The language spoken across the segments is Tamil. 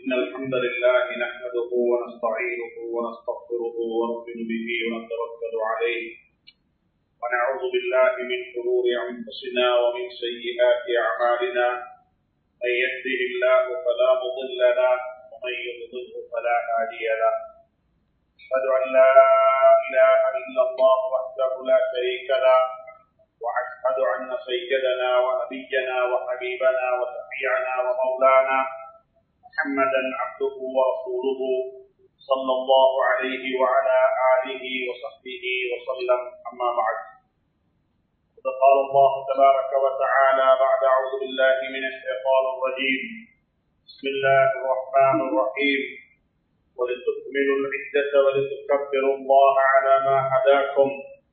إن الحمد لله نحمده ونستعينه ونستغفره ونؤمن به ونتوكل عليه ونعوذ بالله من شرور أنفسنا ومن سيئات أعمالنا من يهده الله فلا مضل له ومن يضلله فلا هادي له أشهد أن لا إله إلا الله وحده لا شريك له وأشهد أن سيدنا ونبينا وحبيبنا وشفيعنا ومولانا محمدا عبده ورسوله صلى الله عليه وعلى آله وصحبه وسلم أما بعد قال الله تبارك وتعالى بعد أعوذ بالله من الشيطان الرجيم بسم الله الرحمن الرحيم ولتكملوا العدة ولتكبروا الله على ما هداكم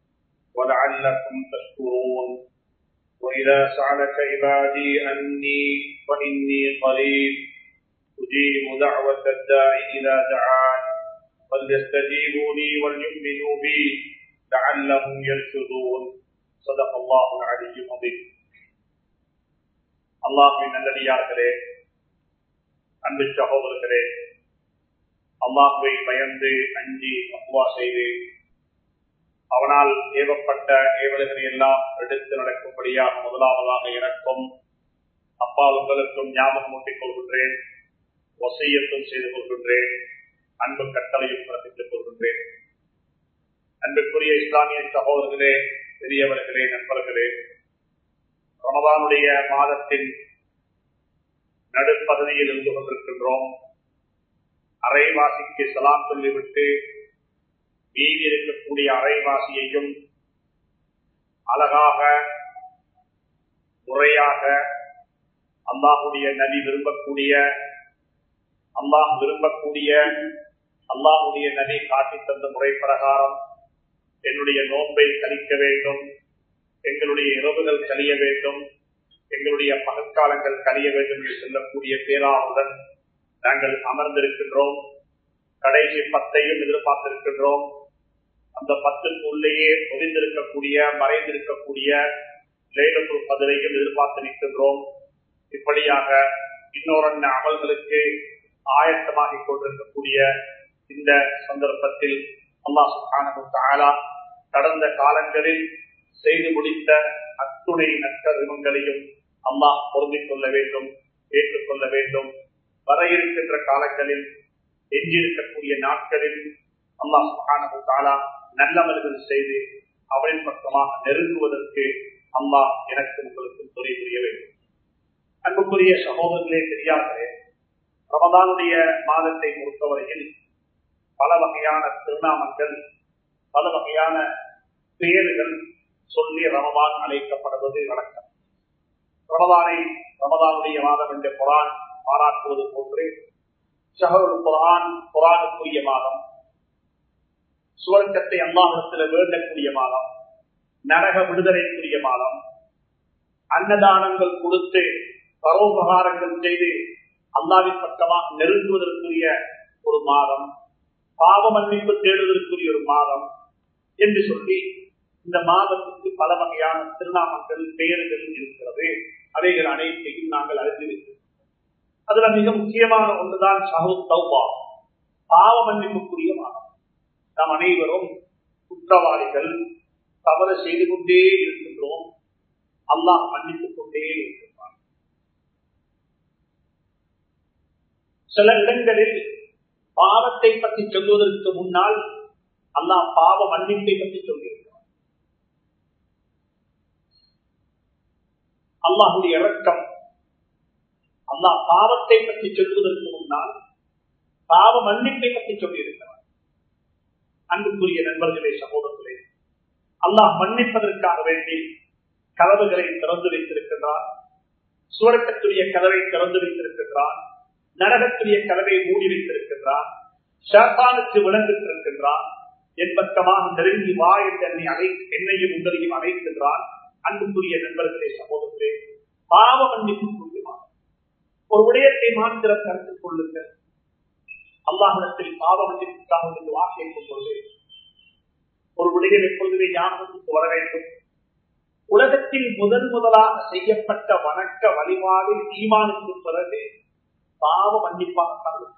ولعلكم تشكرون وإذا سألك عبادي أني فإني قريب أجيب دعوة الداع إذا دعان فليستجيبوا لي وليؤمنوا بي لعلهم يرشدون صدق الله العلي العظيم அல்லாஹின் நல்லடியார்களே அன்பு சகோதரர்களே அல்லாஹுவை பயந்து அஞ்சி அப்புவா செய்து அவனால் ஏவப்பட்ட ஏவல்களை எல்லாம் எடுத்து நடக்கும்படியாக முதலாவதாக எனக்கும் அப்பா உங்களுக்கும் ஞாபகம் ஊட்டிக் கொள்கின்றேன் வசையத்தும் செய்து கொள்கின்றேன் அன்பு கட்டளையும் பிறப்பித்துக் கொள்கின்றேன் அன்புக்குரிய இஸ்லாமிய சகோதரர்களே பெரியவர்களே நண்பர்களே ரமதானுடைய மாதத்தின் நடுப்பகுதியில் இருந்து கொண்டிருக்கின்றோம் அரைவாசிக்கு சலாம் சொல்லிவிட்டு மீதி இருக்கக்கூடிய அரைவாசியையும் அழகாக முறையாக அல்லாஹுடைய நதி விரும்பக்கூடிய அல்லாஹ் விரும்பக்கூடிய அல்லாஹுடைய நதி காட்டி தந்த முறை பிரகாரம் என்னுடைய நோன்பை கழிக்க வேண்டும் எங்களுடைய இரவுகள் கழிய வேண்டும் எங்களுடைய பகற்காலங்கள் கழிய வேண்டும் என்று சொல்லக்கூடிய பேராவுடன் நாங்கள் அமர்ந்திருக்கின்றோம் கடைசி பத்தையும் எதிர்பார்த்திருக்கின்றோம் அந்த பத்திற்குள்ளேயே ஒளிந்திருக்கக்கூடிய மறைந்திருக்கக்கூடிய லேலத்து பதிலையும் எதிர்பார்த்து நிற்கின்றோம் இப்படியாக இன்னொரு அமல்களுக்கு ஆயத்தமாகிக் கொண்டிருக்கக்கூடிய இந்த சந்தர்ப்பத்தில் அல்லாஹ் கடந்த காலங்களில் செய்து முடித்த அத்துணை நற்கருமங்களையும் அல்லாஹ் பொருந்திக் கொள்ள வேண்டும் ஏற்றுக்கொள்ள வேண்டும் வர இருக்கின்ற காலங்களில் எஞ்சியிருக்கக்கூடிய நாட்களில் அல்லாஹ் நல்லவர்கள் செய்து அவரின் பக்கமாக நெருங்குவதற்கு அல்லாஹ் எனக்கு உங்களுக்கு துணை புரிய வேண்டும் அன்புக்குரிய சகோதரர்களே பெரியார்களே ரமதானுடைய மாதத்தை பொறுத்தவரையில் பல வகையான திருநாமங்கள் பல வகையான பெயர்கள் சொல்லி ரமதான் அழைக்கப்படுவது வழக்கம் ரமதானை ரமதானுடைய மாதம் என்ற குரான் பாராட்டுவது போன்று சகோதர குரான் குரானுக்குரிய மாதம் சுவர்க்கத்தை அல்லாஹத்தில் வேண்டக்கூடிய மாதம் நரக விடுதலைக்குரிய மாதம் அன்னதானங்கள் கொடுத்து பரோபகாரங்கள் செய்து அல்லாவின் பக்கமாக நெருங்குவதற்குரிய ஒரு மாதம் பாவ மன்னிப்பு தேடுவதற்குரிய ஒரு மாதம் என்று சொல்லி இந்த மாதத்துக்கு பல வகையான திருநாமங்கள் பெயர்கள் இருக்கிறது அவைகள் அனைத்தையும் நாங்கள் அறிந்திருக்கிறோம் அதுல மிக முக்கியமான ஒன்றுதான் சஹு தௌபா பாவ மன்னிப்புக்குரிய மாதம் நாம் அனைவரும் குற்றவாளிகள் தவறு செய்து கொண்டே இருக்கின்றோம் அல்லாஹ் மன்னித்துக் கொண்டே இருக்கின்றான் சில இடங்களில் பாவத்தை பற்றி சொல்வதற்கு முன்னால் அல்லாஹ் பாவ மன்னிப்பை பற்றி சொல்கிறார் அல்லாஹுடைய இறக்கம் அல்லாஹ் பாவத்தை பற்றி சொல்வதற்கு முன்னால் பாவ மன்னிப்பை பற்றி சொல்லியிருக்கிறார் அன்புக்குரிய நண்பர்களே சகோதரர்களே அல்லாஹ் மன்னிப்பதற்காக வேண்டி கதவுகளை திறந்து வைத்திருக்கின்றார் சுவரக்கத்துடைய கதவை திறந்து வைத்திருக்கின்றான் நரகத்துடைய கதவை மூடி வைத்திருக்கின்றான் ஷாத்தானுக்கு விளங்கிட்டிருக்கின்றான் என் பக்கமாக நெருங்கி வா என்று என்னை அழை என்னையும் உங்களையும் அழைக்கின்றான் அன்புக்குரிய நண்பர்களே சகோதரர்களே பாவ மன்னிப்பு கொள்ளுமா ஒரு விடயத்தை மாத்திரம் கருத்தில் கொள்ளுங்கள் அல்லாஹிடத்தில் பாவ மன்னிப்புக்காக ஒரு வாக்கை கொண்டு ஒரு விடயம் எப்பொழுதுமே ஞாபகத்துக்கு வர வேண்டும் உலகத்தில் முதன் முதலாக செய்யப்பட்ட வணக்க வழிபாடு ஈமானுக்கு பிறகு பாவ மன்னிப்பாகத்தான் இருக்கும்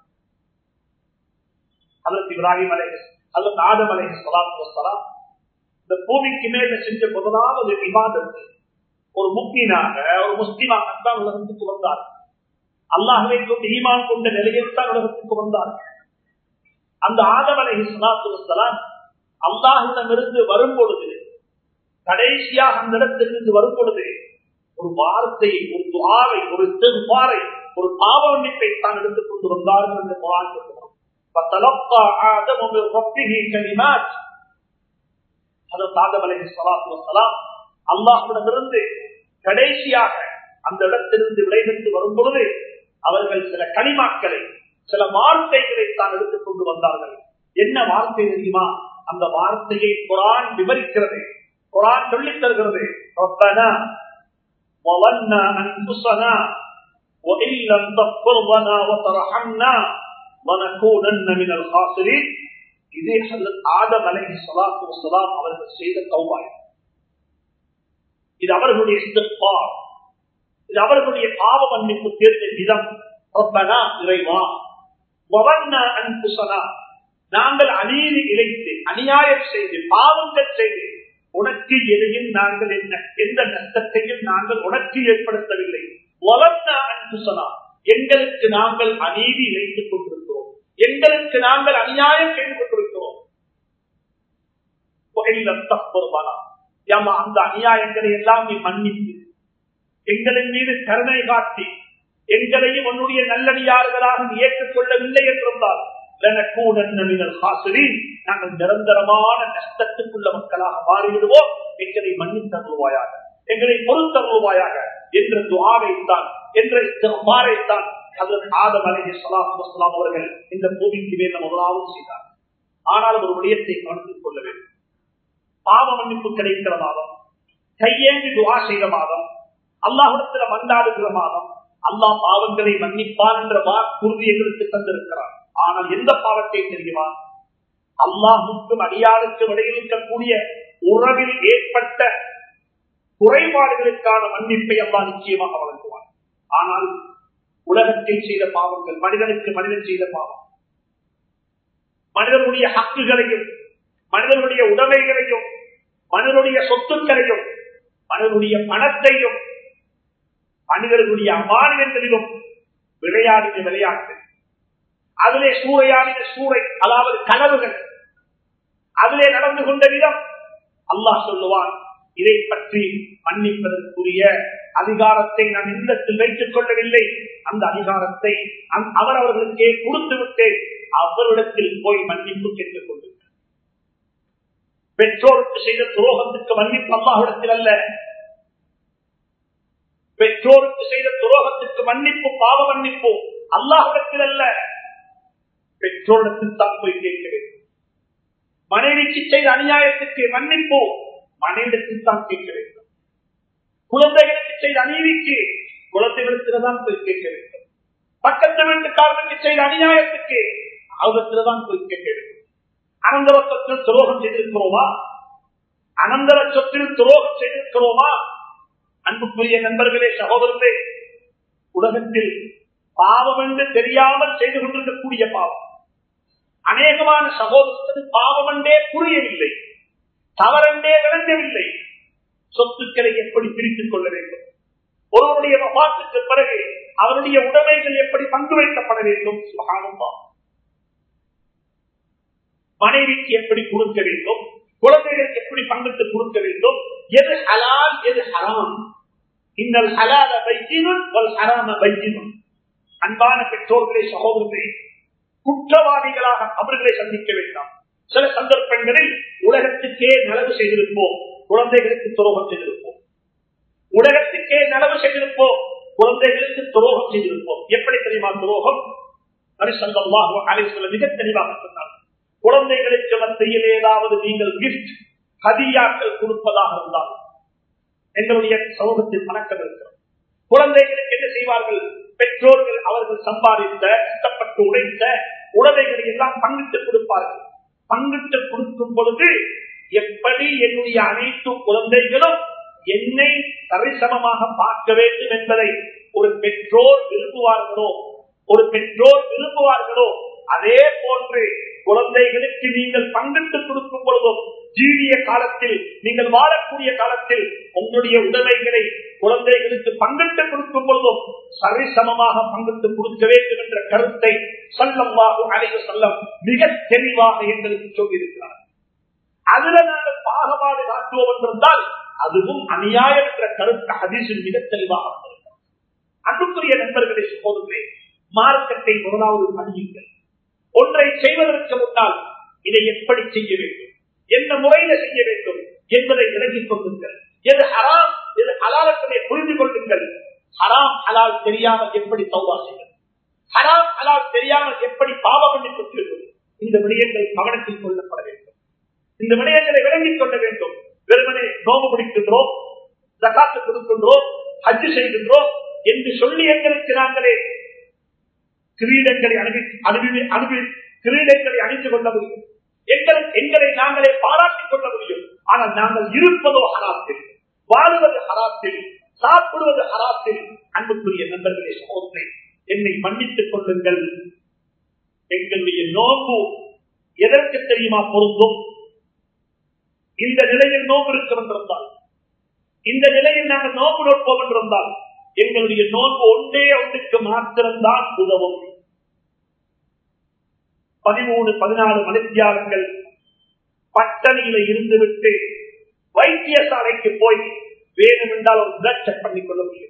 அதற்கு இப்ராஹிம் அலை அல்லது ஆதம் அலை சலாத்து இந்த பூமிக்கு மேல செஞ்ச முதலாவது விவாதத்து ஒரு முக்மீனாக ஒரு முஸ்லிமாகத்தான் உலகத்துக்கு வந்தார் அல்லாஹுவை கொண்டு ஈமான் கொண்ட நிலையில் தான் உலகத்துக்கு வந்தார் அந்த ஆதம் அலை சலாத்து வசலாம் அல்லாஹிடமிருந்து வரும் பொழுது கடைசியாக அந்த இடத்திலிருந்து வரும் பொழுது ஒரு வார்த்தையை ஒரு துவாவை ஒரு திருவாரை ஒரு பாவமிப்பை தான் எடுத்துக் கொண்டு வந்தார்கள் என்று குரான் சொல்லுகிறோம் فتلقى آدم من ربه كلمات அல்லாஹிடமிருந்து கடைசியாக அந்த இடத்திலிருந்து விடைபெற்று வரும் பொழுது அவர்கள் சில கனிமாக்களை சில வார்த்தைகளை தான் எடுத்துக் கொண்டு வந்தார்கள் என்ன வார்த்தை தெரியுமா அந்த வார்த்தையை குரான் விவரிக்கிறது குரான் சொல்லித் தருகிறது ربنا ظلمنا انفسنا وان لم تغفر لنا وترحمنا ونكونن من الخاسرين இதே ஹஜரத் ஆதம் அலைஹி ஸலாத்து வஸலாம் அவர்கள் செய்த தௌபாய் இது அவர்களுடைய இஸ்திக்பார் இது அவர்களுடைய பாவ மன்னிப்பு தேர்ந்த விதம் ரப்பனா இறைவா வவன்னா அன்புசனா நாங்கள் அநீதி இழைத்து அநியாயம் செய்து பாவங்கள் செய்து உனக்கு எதையும் நாங்கள் என்ன எந்த நஷ்டத்தையும் நாங்கள் உனக்கு ஏற்படுத்தவில்லை வளர்ந்த அன்புசனா எங்களுக்கு நாங்கள் அநீதி இழைத்துக் கொண்டிருக்கிறோம் எங்களுக்கு நாங்கள் அநியாயம் செய்து கொண்டிருக்கிறோம் அந்த அநியாயங்களை எல்லாம் நீ மன்னித்து எங்களின் மீது கருணை காட்டி எங்களையும் உன்னுடைய நல்லடியார்களாக நீ ஏற்றுக்கொள்ளவில்லை என்றிருந்தால் நாங்கள் நிரந்தரமான நஷ்டத்துக்குள்ள மக்களாக மாறிவிடுவோம் எங்களை மன்னித்தருவாயாக எங்களை பொறுத்தருவாயாக என்ற துவாவைத்தான் என்ற மாறைத்தான் ஆதம் அலஹி சலாத்து வசலாம் அவர்கள் இந்த பூமிக்கு மேல முதலாவது செய்தார் ஆனால் ஒரு விடயத்தை கவனித்துக் கொள்ள வேண்டும் பாவ மன்னிப்பு கிடைக்கிற மாதம் கையேந்தி துவா செய்த மாதம் அல்லாஹிடத்துல மண்டாடுகிற மாதம் அல்லாஹ் பாவங்களை மன்னிப்பான் என்ற வாக்குறுதி எங்களுக்கு தந்திருக்கிறார் ஆனால் எந்த பாவத்தை தெரியுமா அல்லாஹுக்கும் அடியாருக்கும் இடையில் இருக்கக்கூடிய உறவில் ஏற்பட்ட குறைபாடுகளுக்கான மன்னிப்பை அல்லா நிச்சயமாக வழங்குவார் ஆனால் உலகத்தில் செய்த பாவங்கள் மனிதனுக்கு மனிதன் செய்த பாவம் மனிதனுடைய ஹக்குகளையும் மனிதனுடைய உடைமைகளையும் மனிதனுடைய சொத்துக்களையும் மனிதனுடைய பணத்தையும் மனிதர்களுடைய அமானியங்களிலும் விளையாடின விளையாட்டு அதிலே சூறையாடின சூறை அதாவது கனவுகள் அதிலே நடந்து கொண்ட விதம் அல்லாஹ் சொல்லுவான் இதை பற்றி மன்னிப்பதற்குரிய அதிகாரத்தை நான் இல்லத்தில் வைத்துக் கொள்ளவில்லை அந்த அதிகாரத்தை அவர் அவர்களுக்கே கொடுத்து விட்டேன் அவரிடத்தில் போய் மன்னிப்பு கேட்டுக் கொண்டு பெற்றோருக்கு செய்த துரோகத்துக்கு மன்னிப்பு அல்லாஹிடத்தில் அல்ல பெற்றோருக்கு செய்த துரோகத்துக்கு மன்னிப்பு பாவ மன்னிப்பு அல்லாஹிடத்தில் அல்ல பெற்றோரிடத்தில் தான் போய் கேட்க வேண்டும் மனைவிக்கு செய்த அநியாயத்துக்கு மன்னிப்பு மனைவிடத்தில் தான் கேட்க வேண்டும் குழந்தைகளுக்கு செய்த அநீதிக்கு குழந்தைகளுக்கு தான் போய் கேட்க வேண்டும் பக்கத்து வீட்டுக்காரனுக்கு செய்த அநியாயத்துக்கு அவரிடத்துல தான் போய் கேட்க வேண்டும் அனந்தர சொத்தில் துரோகம் செய்திருக்கிறோமா அனந்தர சொத்தில் துரோகம் செய்திருக்கிறோமா அன்புக்குரிய நண்பர்களே சகோதரர்களே உலகத்தில் பாவம் என்று தெரியாமல் செய்து கொண்டிருக்கக்கூடிய பாவம் அநேகமான சகோதரத்துக்கு பாவம் என்றே புரியவில்லை தவறென்றே விளங்கவில்லை சொத்துக்களை எப்படி பிரித்துக் கொள்ள வேண்டும் ஒருவருடைய வபாத்துக்கு பிறகு அவருடைய உடைமைகள் எப்படி பங்கு வைக்கப்பட வேண்டும் சுகானந்தா மனைவிக்கு எப்படி கொடுக்க வேண்டும் குழந்தைகளுக்கு எப்படி பங்கிட்டு கொடுக்க வேண்டும் எது ஹலால் எது ஹராம் இந்த ஹலால வைத்தினும் ஒரு ஹராம வைத்தினும் அன்பான பெற்றோர்களை சகோதரத்தை குற்றவாளிகளாக அவர்களை சந்திக்க வேண்டாம் சில சந்தர்ப்பங்களில் உலகத்துக்கே நலவு செய்திருப்போம் குழந்தைகளுக்கு துரோகம் செய்திருப்போம் உலகத்துக்கே நலவு செய்திருப்போம் குழந்தைகளுக்கு துரோகம் செய்திருப்போம் எப்படி தெரியுமா துரோகம் நரிசல்லாஹோ அலைசல்ல மிக தெளிவாக சொன்னார் குழந்தைகளுக்கு மத்தியில் ஏதாவது நீங்கள் கிஃப்ட் ஹதியாக்கள் கொடுப்பதாக இருந்தால் எங்களுடைய சமூகத்தில் பணக்கம் இருக்கிறோம் குழந்தைகளுக்கு என்ன செய்வார்கள் பெற்றோர்கள் அவர்கள் சம்பாதித்த கஷ்டப்பட்டு உழைத்த உடமைகளை எல்லாம் பங்கிட்டு கொடுப்பார்கள் பங்கிட்டு கொடுக்கும் பொழுது எப்படி என்னுடைய அனைத்து குழந்தைகளும் என்னை சரிசமமாக பார்க்க வேண்டும் என்பதை ஒரு பெற்றோர் விரும்புவார்களோ ஒரு பெற்றோர் விரும்புவார்களோ அதே போன்று குழந்தைகளுக்கு நீங்கள் பங்கிட்டு கொடுக்கும் பொழுதும் ஜீவிய காலத்தில் நீங்கள் வாழக்கூடிய காலத்தில் உங்களுடைய உதவிகளை குழந்தைகளுக்கு பங்கிட்டு கொடுக்கும் பொழுதும் சரிசமமாக பங்கிட்டு கொடுக்க வேண்டும் என்ற கருத்தை சொல்லம்வாக அனைவ சொல்லம் மிக தெளிவாக எங்களுக்கு சொல்லியிருக்கிறார் அதுல நாங்கள் பாகுபாடு காட்டுவோம் என்றிருந்தால் அதுவும் அநியாயம் என்ற கருத்து ஹதீஸில் மிக தெளிவாக வந்திருக்கிறது அன்புக்குரிய நண்பர்களை போதுமே மார்க்கத்தை முதலாவது படியுங்கள் ஒன்றை செய்வதற்கு முன்னால் இதை எப்படி செய்ய வேண்டும் எந்த முறையில செய்ய வேண்டும் என்பதை விளங்கிக் கொள்ளுங்கள் எது ஹராம் எது ஹலால் என்பதை புரிந்து கொள்ளுங்கள் ஹராம் ஹலால் தெரியாமல் எப்படி தௌபா செய்வது ஹராம் ஹலால் தெரியாமல் எப்படி பாவம் பண்ணி பெற்றிருப்பது இந்த விடயங்கள் கவனத்தில் கொள்ளப்பட வேண்டும் இந்த விடயங்களை விளங்கிக் கொள்ள வேண்டும் வெறுமனே நோம்பு பிடிக்கின்றோம் ஜக்காத்து கொடுக்கின்றோம் ஹஜ்ஜு செய்கின்றோம் என்று சொல்லி எங்களுக்கு நாங்களே கிரீடங்களை அனுப்பி அனுப்பி அனுப்பி கிரீடங்களை அணிந்து கொள்ள முடியும் எங்கள் எங்களை நாங்களே பாராட்டிக் கொள்ள முடியும் ஆனால் நாங்கள் இருப்பதோ ஹராத்தில் வாழுவது ஹராத்தில் சாப்பிடுவது ஹராத்தில் அன்புக்குரிய நண்பர்களே சோதனை என்னை மன்னித்துக் கொள்ளுங்கள் எங்களுடைய நோம்பு எதற்கு தெரியுமா பொருந்தும் இந்த நிலையில் நோம்பு இருக்கும் என்றிருந்தால் இந்த நிலையில் நாங்கள் நோம்பு நோட்போம் என்றிருந்தால் எங்களுடைய நோன்பு ஒன்றே ஒன்றுக்கு மாத்திரம்தான் உதவும் பதிமூணு பதினாலு மணித்தியாலங்கள் பட்டணியில இருந்துவிட்டு வைத்தியசாலைக்கு போய் வேணும் என்றால் ஒரு பிளட் செக் பண்ணிக் கொள்ள முடியும்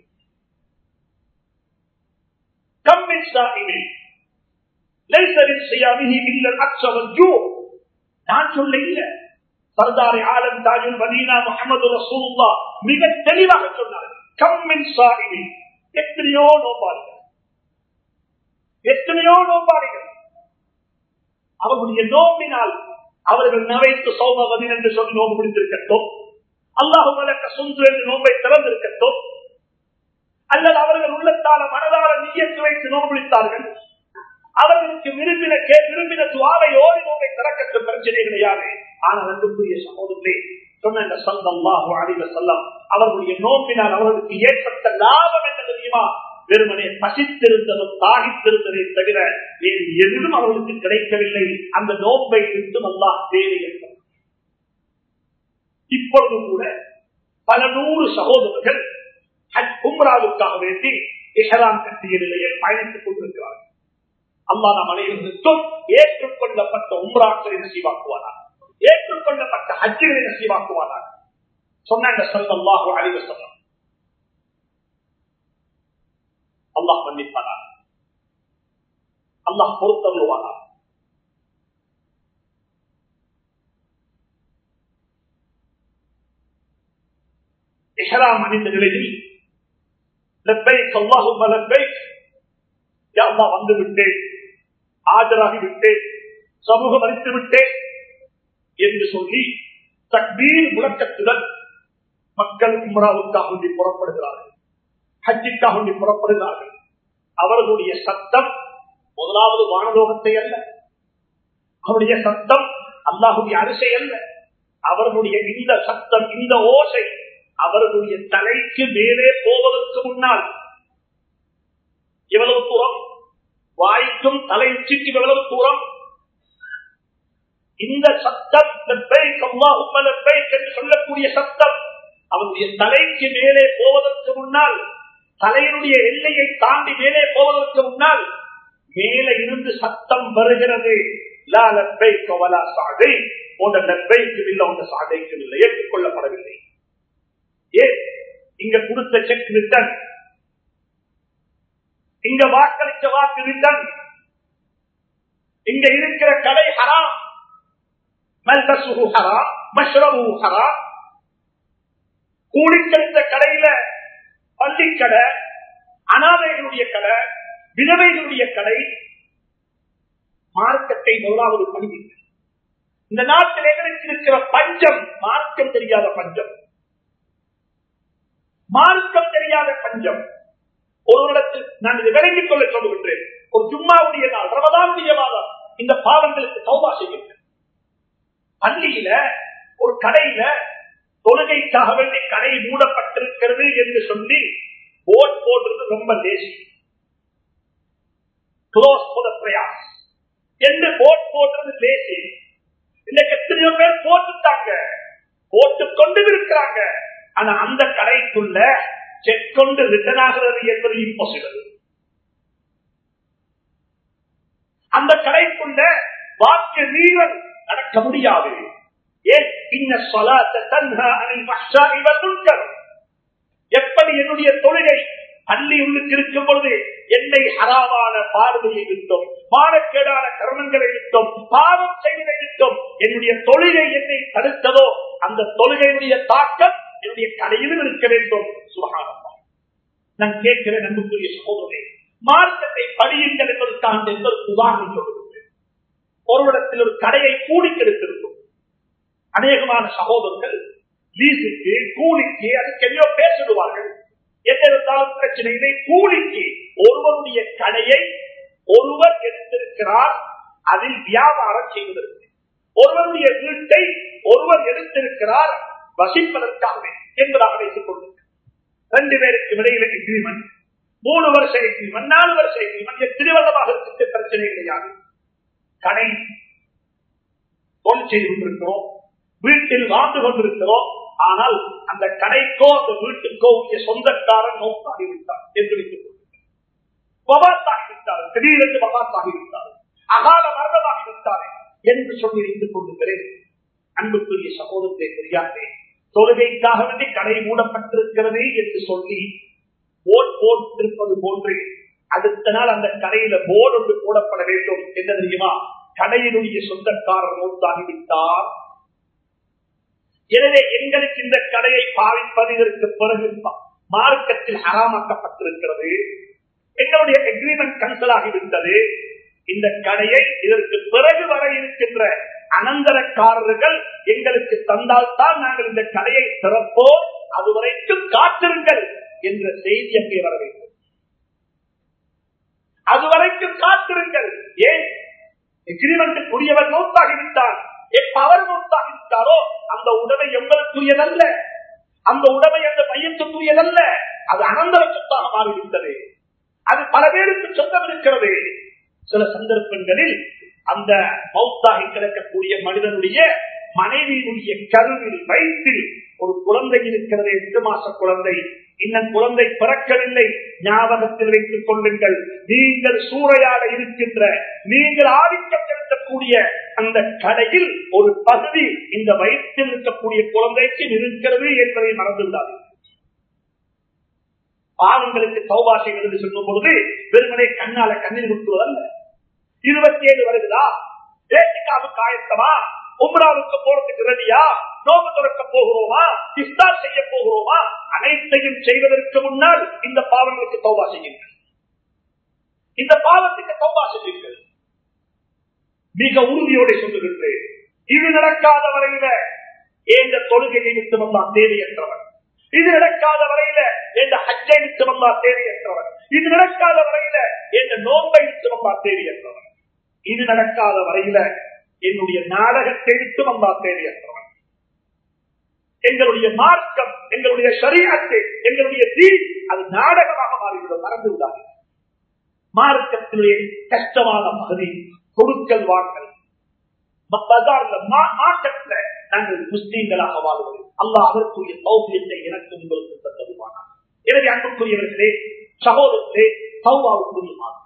நான் சொல்ல இல்ல சர்தாரி ஆலம் தாஜுல் மதீனா முகமது ரசூல்லா மிக தெளிவாக சொன்னார் கம்மின் சாகினி எத்தனையோ நோபாளிகள் எத்தனையோ நோபாளிகள் அவர்களுடைய நோம்பினால் அவர்கள் நவைத்து சௌமவதின் என்று சொல்லி நோம்பு பிடித்திருக்கட்டும் அல்லாஹு மலக்க சொந்து என்று நோம்பை திறந்திருக்கட்டும் அல்லது அவர்கள் உள்ளத்தால மனதால நீயத்து வைத்து நோம்பு பிடித்தார்கள் அவர்களுக்கு விரும்பின விரும்பின துவாவை ஓடி நோம்பை திறக்கட்டும் பிரச்சனை கிடையாது ஆனால் அன்புக்குரிய சகோதரே சொன்ன சந்தல்லாஹு அலைவ செல்லம் அவர்களுடைய நோம்பினால் அவர்களுக்கு ஏற்பட்ட லாபம் என்ன தெரியுமா வெறுமனே பசித்திருந்ததும் தாகித்திருந்ததை தவிர வேறு எதுவும் அவர்களுக்கு கிடைக்கவில்லை அந்த நோன்பை விட்டும் அல்லாஹ் தேவை இப்பொழுது கூட பல நூறு சகோதரர்கள் உம்ராவுக்காக வேண்டி இஹராம் கட்டிய நிலையில் பயணித்துக் கொண்டிருக்கிறார்கள் அல்லா நாம் அனைவருக்கும் ஏற்றுக்கொள்ளப்பட்ட உம்ராக்களை நசீவாக்குவானார் ஏற்றுக்கொள்ளப்பட்ட ஹஜ்ஜுகளை நசீவாக்குவானார் சொன்னாங்க சொல்லல்லாஹு அழிவு சொல்லம் அல்லாஹ் மன்னிப்பானார் அல்லாஹ் பொறுத்தருவானார் இஹராம் அணிந்த நிலையில் லப்பைக் அல்லாஹும் லப்பைக் யா அல்லாஹ் வந்து விட்டேன் ஆஜராகி விட்டேன் சமூகம் அளித்து விட்டேன் என்று சொல்லி தக்பீர் முழக்கத்துடன் மக்கள் உம்ராவுக்காக வேண்டி புறப்படுகிறார்கள் ஹஜ்ஜிக்காக வேண்டி புறப்படுகிறார்கள் அவர்களுடைய சத்தம் முதலாவது வானலோகத்தை அல்ல அவருடைய சத்தம் அல்லாஹுடைய அரிசை அல்ல அவர்களுடைய இந்த சத்தம் இந்த ஓசை அவர்களுடைய தலைக்கு மேலே போவதற்கு முன்னால் எவ்வளவு தூரம் வாய்க்கும் தலை உச்சிக்கு எவ்வளவு தூரம் இந்த சத்தம் என்று சொல்லக்கூடிய சத்தம் அவருடைய தலைக்கு மேலே போவதற்கு முன்னால் தலையினுடைய எல்லையை தாண்டி மேலே போவதற்கு முன்னால் மேலே இருந்து சத்தம் வருகிறது சாதை போன்ற லப்பைக்கும் இல்லை உங்க சாதைக்கும் இல்லை ஏற்றுக்கொள்ளப்படவில்லை ஏன் இங்க கொடுத்த செக் ரிட்டன் இங்க வாக்களித்த வாக்கு ரிட்டன் இங்க இருக்கிற கடை ஹராம் மல்பசுகு ஹராம் மஷ்ரபு ஹராம் கூலிக்கழித்த கடையில பள்ளிக்கடை அனாதைகளுடைய கடை விதவைகளுடைய கடை மார்க்கத்தை முதலாவது படிங்க இந்த நாட்டில் எங்களுக்கு இருக்கிற பஞ்சம் மார்க்கம் தெரியாத பஞ்சம் மார்க்கம் தெரியாத பஞ்சம் ஒரு இடத்தில் நான் இதை விளங்கிக் கொள்ள சொல்லுகின்றேன் ஒரு ஜும்மாவுடைய நாள் ரமதானுடைய மாதம் இந்த பாவங்களுக்கு சௌபா செய்கின்றேன் பள்ளியில ஒரு கடையில தொழுகைக்காக வேண்டி கடை மூடப்பட்டிருக்கிறது என்று சொல்லி போட் போடுறது ரொம்ப லேசி க்ளோஸ் போத பிரயாஸ் என்று போட் போடுறது லேசி இன்னைக்கு எத்தனையோ பேர் போட்டுட்டாங்க போட்டு கொண்டு இருக்கிறாங்க ஆனா அந்த கடைக்குள்ள செக் கொண்டு ரிட்டர்ன் ஆகிறது என்பது இம்பாசிபிள் அந்த கடைக்குள்ள வாக்கு மீறல் நடக்க முடியாது ஏன் இன்ன சொலாத்த தன்ஹா அனில் மஹ்ஷாஇ வல் முன்கர் எப்படி என்னுடைய தொழுகை பள்ளி உள்ளுக்கு இருக்கும் பொழுது என்னை ஹராமான பார்வையை விட்டோம் மானக்கேடான கர்மங்களை விட்டோம் பாவம் செய்வதை விட்டோம் என்னுடைய தொழுகை என்னை தடுத்ததோ அந்த தொழுகையுடைய தாக்கம் என்னுடைய கடையிலும் இருக்க வேண்டும் சுகானமா நான் கேட்கிறேன் அன்புக்குரிய சகோதரே மார்க்கத்தை படியுங்கள் என்பதற்கான எந்த ஒரு உதாரணம் சொல்லுகிறேன் ஒருவிடத்தில் ஒரு கடையை கூலி கெடுத்திருக்கும் அநேகமான சகோதரர்கள் லீசுக்கு கூலிக்கு அதுக்கு எதையோ பேசிடுவார்கள் என்ன இருந்தாலும் பிரச்சனை இல்லை கூலிக்கு ஒருவருடைய கடையை ஒருவர் எடுத்திருக்கிறார் அதில் வியாபாரம் செய்வதற்கு ஒருவருடைய வீட்டை ஒருவர் எடுத்திருக்கிறார் வசிப்பதற்காக என்பதாக வைத்துக் கொள்ளுங்கள் ரெண்டு பேருக்கு இடையில எக்ரிமெண்ட் மூணு வருஷ எக்ரிமெண்ட் நாலு வருஷ எக்ரிமெண்ட் எத்தனை வருடமாக இருக்க பிரச்சனை கிடையாது கடை தொழில் செய்து கொண்டிருக்கிறோம் வீட்டில் வாழ்ந்து கொண்டிருக்கிறோம் ஆனால் அந்த கடைக்கோ அந்த வீட்டுக்கோ உரிய சொந்தக்காரன் நோக்காகிவிட்டார் என்று வைத்துக் கொள்ளுங்கள் திடீரென்று மகாத்தாகிவிட்டார் அகால மரணமாகிவிட்டார் என்று சொல்லி வைத்துக் கொள்ளுகிறேன் அன்புக்குரிய சகோதரத்தை தெரியாதே தொழுகைக்காக வேண்டி கடை மூடப்பட்டிருக்கிறது என்று சொல்லி போட் போட்டிருப்பது போன்று அடுத்த நாள் அந்த கடையில போர்டு ஒன்று போடப்பட வேண்டும் என்ன தெரியுமா கடையினுடைய சொந்தக்காரர் மூத்தாகிவிட்டார் எனவே எங்களுக்கு இந்த கடையை பாவிப்பது இதற்கு பிறகு மார்க்கத்தில் ஹராமாக்கப்பட்டிருக்கிறது எங்களுடைய எக்ரிமெண்ட் கேன்சல் ஆகிவிட்டது இந்த கடையை இதற்கு பிறகு வர இருக்கின்ற அனந்தரக்காரர்கள் எங்களுக்கு தந்தால்தான் நாங்கள் இந்த கடையை திறப்போம் அதுவரைக்கும் காத்திருங்கள் என்ற செய்தி அங்கே வர வேண்டும் அதுவரைக்கும் காத்திருங்கள் ஏன் எக்ரிமெண்ட்டுக்குரியவர் நோத்தாகிவிட்டார் எப்ப அவர் நோத்தாகிவிட்டாரோ அந்த உடமை எங்களுக்குரியதல்ல அந்த உடமை அந்த மையத்துக்குரியதல்ல அது அனந்தர சொத்தாக மாறிவிட்டது அது பல பேருக்கு சொந்தம் இருக்கிறது சில சந்தர்ப்பங்களில் அந்த மௌத்தாகி கிடக்கக்கூடிய மனிதனுடைய மனைவியினுடைய கருவில் வயிற்றில் ஒரு குழந்தை இருக்கிறது எட்டு மாச குழந்தை இன்னும் குழந்தை பிறக்கவில்லை ஞாபகத்தில் வைத்துக் கொள்ளுங்கள் நீங்கள் சூறையாட இருக்கின்ற நீங்கள் ஆதிக்கம் செலுத்தக்கூடிய அந்த கடையில் ஒரு பகுதி இந்த வயிற்றில் இருக்கக்கூடிய குழந்தைக்கு இருக்கிறது என்பதை மறந்துவிடாது பாவங்களுக்கு சௌபாஷை என்று சொல்லும் பொழுது வெறுமனே கண்ணால கண்ணீர் குத்துவதல்ல இருபத்தி ஏழு வருகிறா பேச்சுக்காவுக்கு ஆயத்தமா உம்ராவுக்கு போறதுக்கு ரெடியா நோக்கு துறக்க போகிறோமா இஸ்தார் செய்ய போகிறோமா அனைத்தையும் செய்வதற்கு முன்னால் இந்த பாவங்களுக்கு தௌபா செய்யுங்கள் இந்த பாவத்துக்கு தௌபா செய்யுங்கள் மிக உறுதியோட சொல்லுகின்றேன் இது நடக்காத வரையில எந்த தொழுகையை விட்டு வந்தான் தேவையற்றவன் இது நடக்காத வரையில எந்த ஹஜ்ஜை விட்டு வந்தா தேவையற்றவன் இது நடக்காத வரையில எந்த நோன்பை விட்டு வந்தா தேவையற்றவன் இது நடக்காத வரையில என்னுடைய நாடகத்தை விட்டு வந்தா தேவையற்றவன் எங்களுடைய மார்க்கம் எங்களுடைய சரீரத்தை எங்களுடைய தீ அது நாடகமாக மாறிவிடும் மறந்து விடாது மார்க்கத்தினுடைய கஷ்டமான பகுதி கொடுக்கல் வாங்கல் மாற்றத்துல நாங்கள் முஸ்லீம்களாக வாழ்வது அல்லா அதற்குரிய சௌபியத்தை எனக்கு உங்களுக்கு தருவானார் எனவே அன்புக்குரியவர்களே சகோதரர்களே சௌபாவுக்குரிய மாதம்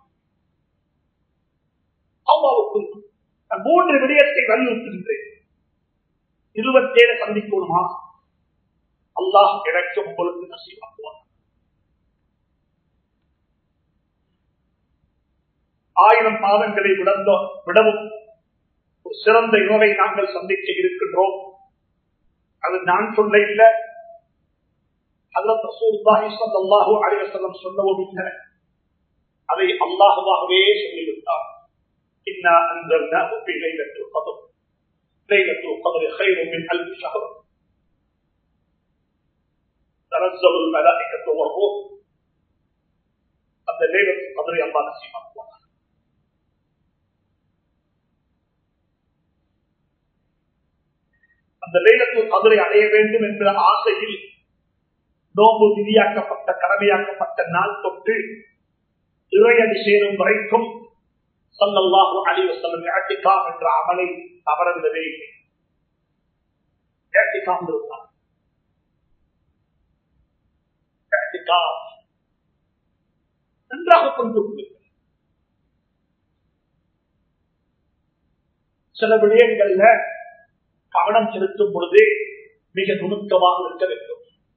சௌபாவுக்குரிய மூன்று விடயத்தை வலியுறுத்துகின்றேன் இருபத்தேழு சந்திக்கணுமா அல்லாஹ் எனக்கு உங்களுக்கு நசீவாக்குவார் ஆயிரம் மாதங்களை விடந்தோ விடவும் ஒரு சிறந்த இரவை நாங்கள் சந்திக்க இருக்கின்றோம் அது நான் சொல்ல இல்லை அல்லாஹூ அலிவசலம் சொல்லவும் இல்லை அதை அல்லாஹுவாகவே சொல்லிவிட்டார் إنا أنزلناه في ليلة القدر ليلة القدر خير من ألف شهر تنزل الملائكة والروح அந்த ليلة القدر الله نسيمه அந்த லைலத்தில் கதிரை அடைய வேண்டும் என்ற ஆசையில் நோம்பு விதியாக்கப்பட்ட கடமையாக்கப்பட்ட நாள் தொட்டு இறையடி சேரும் வரைக்கும் சல்லல்லாஹு அலைஹி வஸல்லம் இஅ்திகாஃப் என்ற அமலை தவறவிடவே இல்லை இஅ்திகாஃப் இருந்தார் இஅ்திகாஃப் நன்றாக புரிந்து கொள்ளுங்கள் சில விடயங்கள்ல கவனம் செலுத்தும் பொழுது மிக நுணுக்கமாக இருக்க வேண்டும்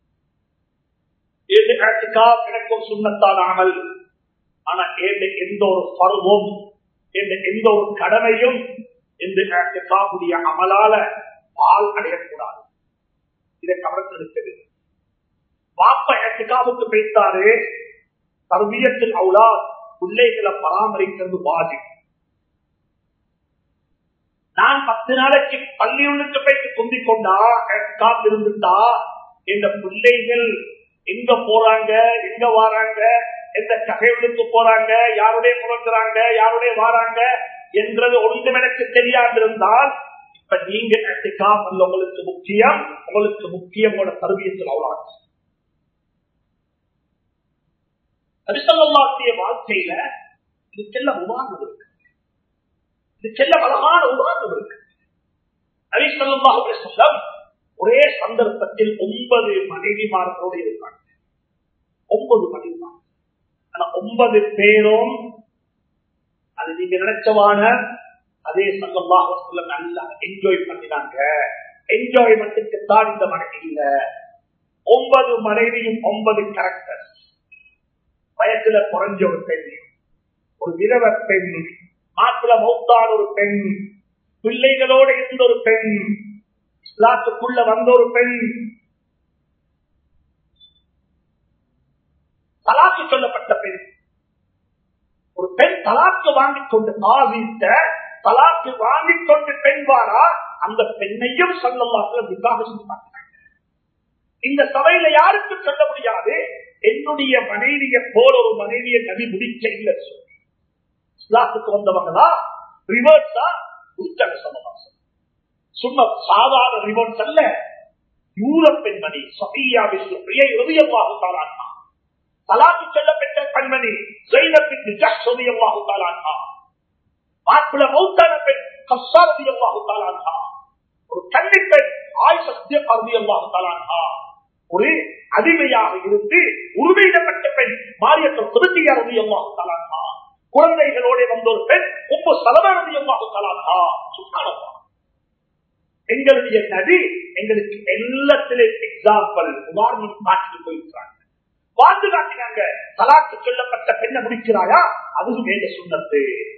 ஏழு இஅ்திகாஃப் எனக்கு ஒரு சுண்ணத்தான அமல் ஆனா ஏழு எந்த ஒரு பருவம் என்ற எந்த ஒரு கடமையும் இந்த இஅ்திகாஃபுடைய அமலால பால் அடையக்கூடாது இதை கவனத்தில் இருக்கிறது வாப்ப இஅ்திகாஃபுக்கு பேசாரு தர்பியத்தில் அவுலா பிள்ளைகளை பராமரிக்கிறது வாஜி நான் பத்து நாளைக்கு பள்ளியுள்ளுக்கு போயிட்டு குந்திக் கொண்டா காத்து இருந்துட்டா இந்த பிள்ளைகள் எங்க போறாங்க எங்க வராங்க எந்த ககையுள்ளுக்கு போறாங்க யாருடைய பிறக்கிறாங்க யாருடைய வாராங்க என்றது ஒன்றும் எனக்கு தெரியாது இருந்தால் இப்ப நீங்க அல்ல உங்களுக்கு முக்கியம் உங்களுக்கு முக்கியமோட தருவியத்தில் அவ்வளவு அரிசல்லாசிய வாழ்க்கையில இதுக்கெல்லாம் உதாரணம் இருக்கு இதுக்கெல்லாம் அழகான உதாரணம் இருக்கு அரிசல்லாவுடைய சொல்லம் ஒரே சந்தர்ப்பத்தில் ஒன்பது மனைவிமார்களோடு இருக்காங்க ஒன்பது மனைவிமார்கள் ஆனா ஒன்பது பேரும் அது நீங்க நினைச்சவான அதே சங்கமாக சொல்ல நல்லா என்ஜாய் பண்ணினாங்க என்ஜாய்மெண்ட்டுக்கு தான் இந்த மனைவி இல்ல ஒன்பது மனைவியும் ஒன்பது கேரக்டர் வயசுல குறைஞ்ச ஒரு பெண் ஒரு விரவ பெண் மாப்பிள மௌத்தான ஒரு பெண் பிள்ளைகளோடு இருந்த ஒரு பெண் இஸ்லாத்துக்குள்ள வந்த ஒரு பெண் தலாக்கு சொல்லப்பட்ட பெண் ஒரு பெண் தலாக்கு வாங்கிக் கொண்டு ஆவித்த தலாக்கு வாங்கிக் கொண்டு பெண் வாரா அந்த பெண்ணையும் சொல்லலாக விவாக செஞ்சாங்க இந்த சபையில யாருக்கும் சொல்ல முடியாது என்னுடைய மனைவியை போல ஒரு மனைவியை நபி முடிக்க இல்லை சொல்லி இஸ்லாத்துக்கு வந்தவங்களா ரிவர்ஸா முடிச்சாங்க சொல்லலாம் சும்மா சாதாரண ரிவர்ஸ் அல்ல யூர பெண்மணி சபியா விஷ்ணு பிரியை உதயமாக தாளானா தலாக்கு செல்லப்பட்ட பெண்மணி ஜெயினப்பின் ஜஸ்வதியமாக தாளானா மாப்பிள மௌத்தான பெண் கசாரதியமாக தாளானா ஒரு கன்னி பெண் ஆய் சத்திய கருதியமாக தாளானா ஒரு அடிமையாக இருந்து உரிமையிடப்பட்ட பெண் மாரியத்த திருத்திய ரதியமாக தாளானா குழந்தைகளோட வந்த ஒரு பெண் உப்பு சலவரதியமாக தாளானா சுத்தானமா எங்களுடைய நதி எங்களுக்கு எல்லாத்திலும் எக்ஸாம்பிள் உதாரணம் காட்டி போயிருக்கிறாங்க வாழ்ந்து காட்டினாங்க தலாக்கு சொல்லப்பட்ட பெண்ணை முடிக்கிறாயா அதுவும் வேண்ட சுண்ணத்து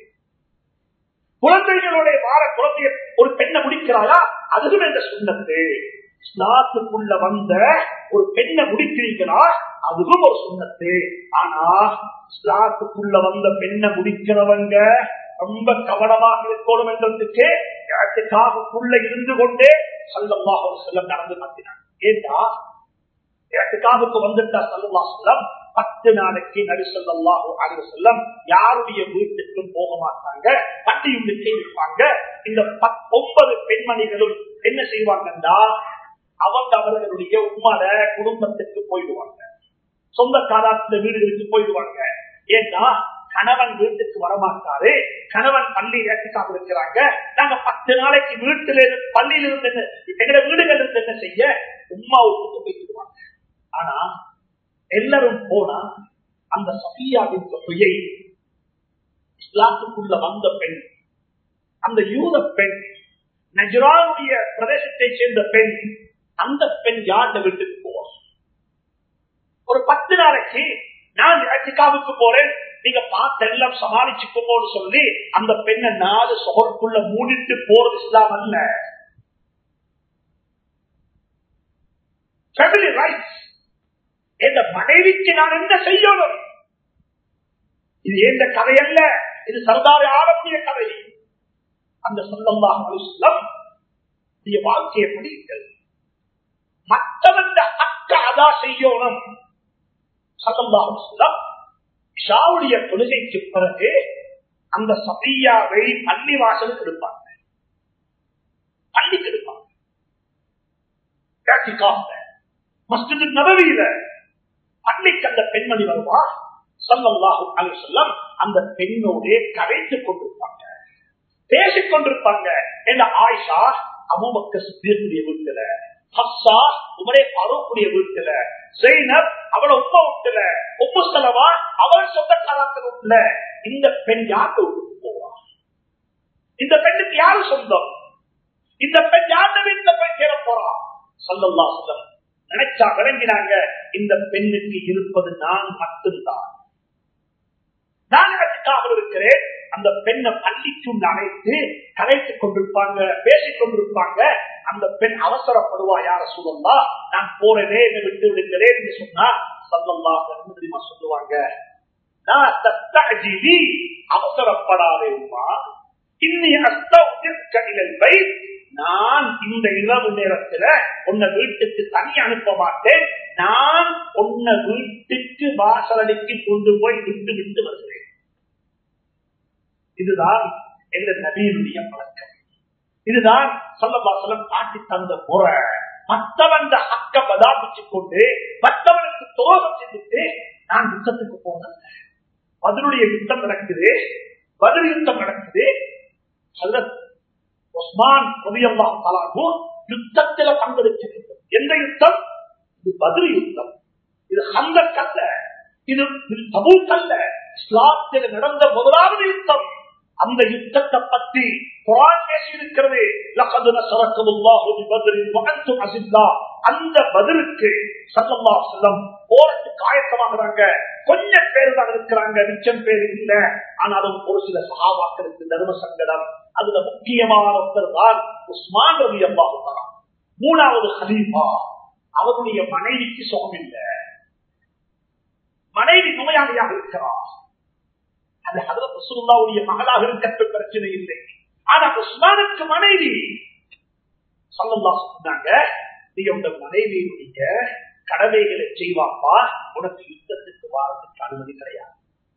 குழந்தைகளோட வார குழந்தைய ஒரு பெண்ணை முடிக்கிறாயா அதுவும் வேண்ட சுண்ணத்து ஸ்லாத்துக்குள்ள வந்த ஒரு பெண்ணை முடிக்கிறீங்களா அதுவும் ஒரு சுண்ணத்து ஆனா ஸ்லாத்துக்குள்ள வந்த பெண்ணை முடிக்கிறவங்க ரொம்ப கவனமாக இருக்கணும் என்றதுக்கு இடத்துக்காகக்குள்ள இருந்து கொண்டே சல்லமாக ஒரு செல்லம் நடந்து காட்டினாங்க ஏண்டா இடத்துக்காவுக்கு வந்துட்டா சல்லா சொல்லம் பத்து நாளைக்கு நடு சொல்லல்லாஹோ அறிவு செல்லம் யாருடைய வீட்டுக்கும் போக மாட்டாங்க பட்டியுள்ளுக்கே இருப்பாங்க இந்த ஒன்பது பெண்மணிகளும் என்ன செய்வாங்கன்னா அவங்க அவர்களுடைய உம்மட குடும்பத்துக்கு போயிடுவாங்க சொந்த காலத்துல வீடுகளுக்கு போயிடுவாங்க ஏன்னா கணவன் வீட்டுக்கு வரமாட்டாரு கணவன் பள்ளி ஏற்றுக்காம இருக்கிறாங்க நாங்க பத்து நாளைக்கு வீட்டுல இருந்து பள்ளியில இருந்து என்ன எங்க வீடுகள் இருந்து என்ன செய்ய உமா வீட்டுக்கு போய்க்கிடுவாங்க ஆனா எல்லாரும் போனா அந்த சஃபியாவின் தொகையை இஸ்லாத்துக்குள்ள வந்த பெண் அந்த யூத பெண் நஜரானுடைய பிரதேசத்தை சேர்ந்த பெண் அந்த பெண் யார்ட வீட்டுக்கு போவோம் ஒரு பத்து நாளைக்கு நான் அமெரிக்காவுக்கு போறேன் நீங்க பார்த்து எல்லாம் சமாளிச்சுக்கோன்னு சொல்லி அந்த பெண்ணை நாலு சொகருக்குள்ள மூடிட்டு போறது இஸ்லாம் அல்ல ஃபேமிலி ரைட்ஸ் எந்த மனைவிக்கு நான் என்ன செய்யணும் இது எந்த கதை அல்ல இது சர்தாரி ஆரம்பிய கதை அந்த சொல்லலாம் வாழ்க்கையை படியுங்கள் மற்றவன் அக்க அதா செய்யணும் சல்லல்லாஹு இஷாவுடைய தொழுகைக்கு பிறகு அந்த சபியாவை பள்ளி வாசலுக்கு எடுப்பாங்க பள்ளிக்கு எடுப்பாங்க மஸ்ஜிது நபவியில பள்ளிக்கு அந்த பெண்மணி வருவா சல்லல்லாஹு அலைஹி வஸல்லம் அந்த பெண்ணோட கரைத்துக் கொண்டிருப்பாங்க பேசிக் கொண்டிருப்பாங்க என்ற ஆயிஷா அபுபக்க சித்தியக்கூடிய வீட்டுல ஹப்சா உமரே பருவக்கூடிய வீட்டுல ஜெயினப் அவள உப்ப வீட்டுல உப்பு செலவா அவள் சொந்தக்காரத்தில் வீட்டுல இந்த பெண் யாருக்கு விட்டு போவா இந்த பெண்ணுக்கு யாரு சொந்தம் இந்த பெண் யாருடைய வீட்டுல போய் சேர போறா சொல்லல்லா சொல்லம் நினைச்சா விளங்கினாங்க இந்த பெண்ணுக்கு இருப்பது நான் மட்டும்தான் நான் நினைச்சுக்காக இருக்கிறேன் அந்த பெண்ணை பள்ளிக்கு அழைத்து கலைத்துக் கொண்டிருப்பாங்க பேசிக் கொண்டிருப்பாங்க அந்த பெண் அவசரப்படுவா யார சொல்லா நான் போறேனே என்னை விட்டு விடுங்களேன் என்று சொன்னா சல்லல்லா தெரியுமா சொல்லுவாங்க நான் தத்தஜிதி அவசரப்படாதே உமா இன்னி அஸ்தவை நான் இந்த இரவு நேரத்துல உன்னை வீட்டுக்கு தனி அனுப்ப மாட்டேன் நான் உன்னை வீட்டுக்கு வாசலடிக்கு கொண்டு போய் விட்டு விட்டு வருகிறேன் இதுதான் எங்க நபியினுடைய பழக்கம் இதுதான் சொல்லபாசலம் காட்டி தந்த முறை மற்றவன் ஹக்க பதாபிச்சு கொண்டு மற்றவனுக்கு துரோகம் செஞ்சுட்டு நான் யுத்தத்துக்கு போனேன் பதிலுடைய யுத்தம் நடக்குது பதில் யுத்தம் நடக்குது உஸ்மான் ரவியல்லா தலாகு யுத்தத்தில பங்கெடுக்க வேண்டும் எந்த யுத்தம் இது பதில் யுத்தம் இது ஹந்தக் அல்ல இது தபூக் அல்ல இஸ்லாத்தில் நடந்த முதலாவது யுத்தம் அந்த யுத்தத்தை பற்றி குரான் பேசி இருக்கிறது அந்த பதிலுக்கு சல்லல்லா செல்லம் போருக்கு ஆயத்தமாகிறாங்க கொஞ்சம் பேர் தான் இருக்கிறாங்க மிச்சம் பேர் இல்ல ஆனாலும் ஒரு சில சகாபாக்களுக்கு தர்ம சங்கடம் அதுல முக்கியமான ஒருத்தர் தான் உஸ்மான் ரவி அல்லாஹு மூணாவது ஹலீஃபா அவருடைய மனைவிக்கு சுகம் இல்லை மனைவி நோயாளியாக இருக்கிறார் அது ஹதரத் ரசூலுல்லாவுடைய மகளாக இருக்கட்டும் பிரச்சனை இல்லை ஆனா உஸ்மானுக்கு மனைவி சொல்லல்லா சொன்னாங்க நீ உங்க மனைவியினுடைய கடமைகளை செய்வாப்பா உனக்கு யுத்தத்துக்கு வாரத்துக்கு அனுமதி கிடையாது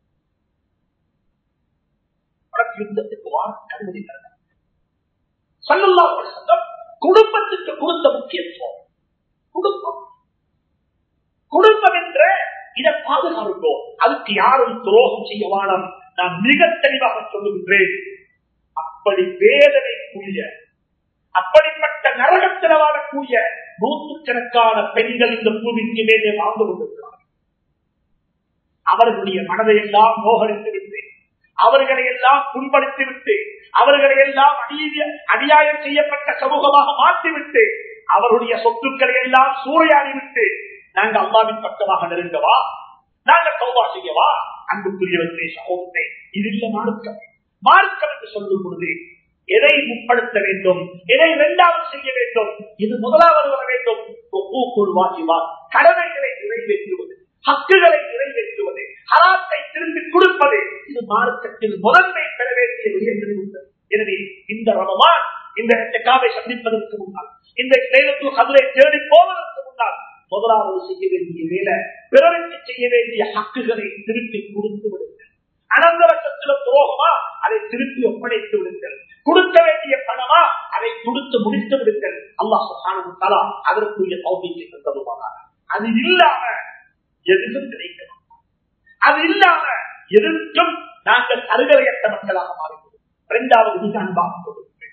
உனக்கு யுத்தத்துக்கு வாரத்துக்கு அனுமதி கிடையாது சொல்லல்லா சட்டம் குடும்பத்துக்கு கொடுத்த முக்கியத்துவம் குடும்பம் குடும்பம் என்ற இதை பாதுகாருங்கோ அதுக்கு யாரும் துரோகம் செய்ய வாழம் நான் மிக தெளிவாக சொல்லுகின்றேன் அப்படி வேதனைக்குரிய அப்படிப்பட்ட நரகத்தில் வாழக்கூடிய நூற்றுக்கணக்கான பெண்கள் இந்த பூமிக்கு மேலே வாழ்ந்து கொண்டிருக்கிறார்கள் அவர்களுடைய மனதை எல்லாம் மோகரித்து விட்டு அவர்களை எல்லாம் புண்படுத்தி விட்டு அவர்களை எல்லாம் அநியாயம் செய்யப்பட்ட சமூகமாக மாற்றிவிட்டு அவருடைய சொத்துக்களை எல்லாம் சூறையாடி விட்டு நாங்க அல்லாவின் பக்கமாக நெருங்கவா நாங்க சௌபா செய்யவா அன்புக்குரியவர்களே சகோதரே இது இல்ல மார்க்கம் மார்க்கம் என்று சொல்லும் பொழுது எதை முற்படுத்த வேண்டும் எதை இரண்டாவது செய்ய வேண்டும் இது முதலாவது வர வேண்டும் வாசிவா கடமைகளை நிறைவேற்றுவது ஹக்குகளை நிறைவேற்றுவது ஹராத்தை திரும்பி கொடுப்பது இது மார்க்கத்தில் முதன்மை பெற வேண்டிய விடயங்கள் உண்டு எனவே இந்த ரமவான் இந்த காவை சந்திப்பதற்கு முன்னால் இந்த நேரத்தில் கதிரை தேடி போவதற்கு முன்னால் முதலாவது செய்ய வேண்டிய வேலை பிறருக்கு செய்ய வேண்டிய ஹக்குகளை திருப்பி கொடுத்து விடுங்கள் அனந்தரத்தில துரோகமா அதை திருப்பி ஒப்படைத்து விடுங்கள் கொடுக்க வேண்டிய பணமா அதை கொடுத்து முடித்து விடுங்கள் அல்லாஹ் தலா அதற்குரிய பௌத்தியை தந்ததுமானார் அது இல்லாம எதுவும் கிடைக்கணும் அது இல்லாம எதற்கும் நாங்கள் அருகலையற்ற மக்களாக மாறிவிடும் இரண்டாவது மிக அன்பாக கொடுக்கிறேன்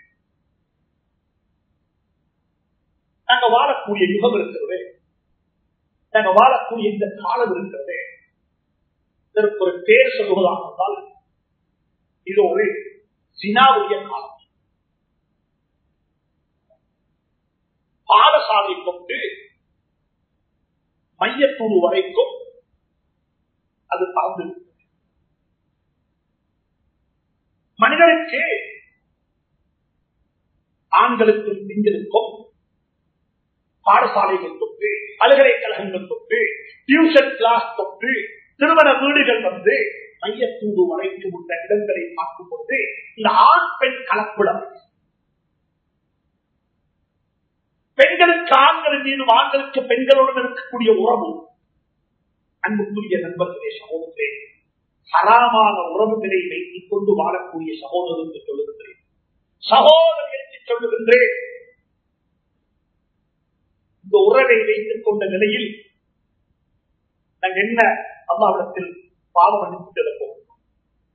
நாங்க வாழக்கூடிய யுகம் இருக்கிறது நாங்க வாழக்கூடிய இந்த காலம் இருக்கிறது இதற்கு ஒரு பேர் சொல்லுவதாக இருந்தால் இது ஒரு சினாவுடைய காலம் பாடசாலை கொண்டு மையத்தூடு வரைக்கும் அது பறந்து மனிதனுக்கு ஆண்களுக்கும் பெண்களுக்கும் பாடசாலைகள் தொட்டு பல்கலைக்கழகங்கள் தொட்டு டியூஷன் கிளாஸ் தொட்டு திருமண வீடுகள் வந்து மையத்தூடு வரைக்கும் உள்ள இடங்களை பார்க்கும் பொழுது இந்த ஆண் பெண் கலப்புடம் பெண்களுக்கு ஆண்களின் மீது ஆண்களுக்கு பெண்களுடன் இருக்கக்கூடிய உறவு அன்புக்குரிய நண்பர்களே சகோதரே ஹராமான உறவுகளை வைத்துக் கொண்டு வாழக்கூடிய சகோதரருக்கு சொல்லுகின்றேன் சகோதரர்களுக்கு சொல்லுகின்றேன் இந்த உறவை வைத்துக் கொண்ட நிலையில் நாங்கள் என்ன அல்லாவிடத்தில் பாவம் அனுப்பிட்டு போகிறோம்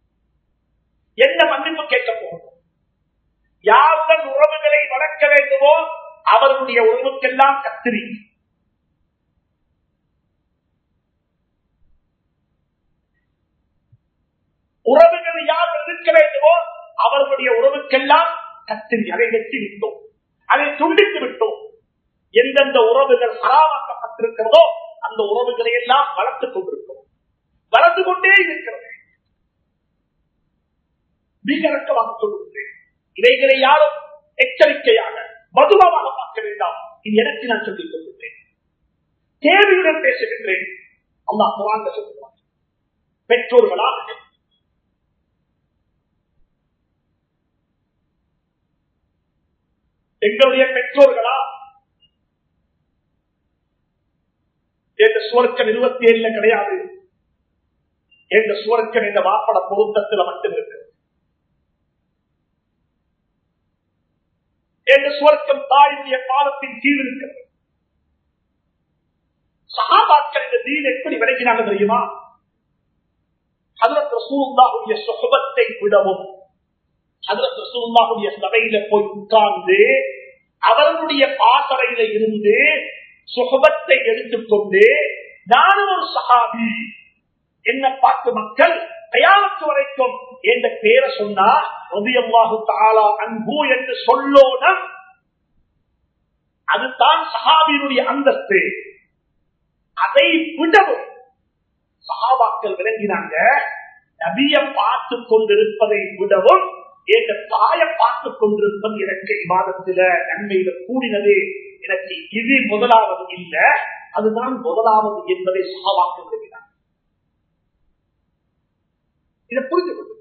என்ன மன்னிப்பு கேட்க போகிறோம் யாருடன் உறவுகளை வளர்க்க வேண்டுமோ அவர்களுடைய உறவுக்கெல்லாம் கத்திரி உறவுகள் யார் இருக்க வேண்டுமோ அவர்களுடைய உறவுக்கெல்லாம் கத்திரி அதை வெட்டி விட்டோம் அதை துண்டித்து விட்டோம் எந்தெந்த உறவுகள் ஹராமாக்கப்பட்டிருக்கிறதோ அந்த உறவுகளை எல்லாம் வளர்த்துக் கொண்டிருக்கிறோம் வளர்ந்து கொண்டே இருக்கிறது மிக இறக்கமாக சொல்லுகிறேன் இவைகளை யாரும் எச்சரிக்கையாக மதுவாக பார்க்க வேண்டாம் இது எனக்கு நான் சொல்லிக் கொள்கிறேன் தேவையுடன் பேசுகின்றேன் அம்மா குரான் சொல்லுவார் பெற்றோர்களாக எங்களுடைய பெற்றோர்களா என்ற சுவர்க்கம் இருபத்தி ஏழுல கிடையாது என்ற சுவர்க்கம் இந்த வாப்பட பொருத்தத்தில் மட்டும் இருக்கு என்ற சுவர்க்கம் தாயுடைய பாதத்தின் கீழ் இருக்கிறது சகாபாக்கள் இந்த தீன் எப்படி விளக்கினாங்க தெரியுமா அதற்கு ரசூல்லாவுடைய சுகபத்தை விடவும் அதற்கு ரசூல்லாவுடைய சபையில போய் உட்கார்ந்து அவர்களுடைய பாசறையில இருந்து சுகபத்தை எடுத்துக்கொண்டு நானும் ஒரு சகாபி என்ன பார்த்து மக்கள் தயாரித்து வரைக்கும் என்ற பேரை சொன்னா ரதியல்லாஹு தாலா அன்பு என்று சொல்லோன அதுதான் சஹாபியினுடைய அந்தஸ்து அதை விடவும் சஹாபாக்கள் விளங்கினாங்க நபிய பார்த்து கொண்டிருப்பதை விடவும் என்ற தாயை பார்த்து கொண்டிருப்பது எனக்கு விவாதத்தில நன்மையில கூடினது எனக்கு இது முதலாவது இல்ல அதுதான் முதலாவது என்பதை சஹாபாக்கள் விளங்கினாங்க இதை புரிந்து கொண்டு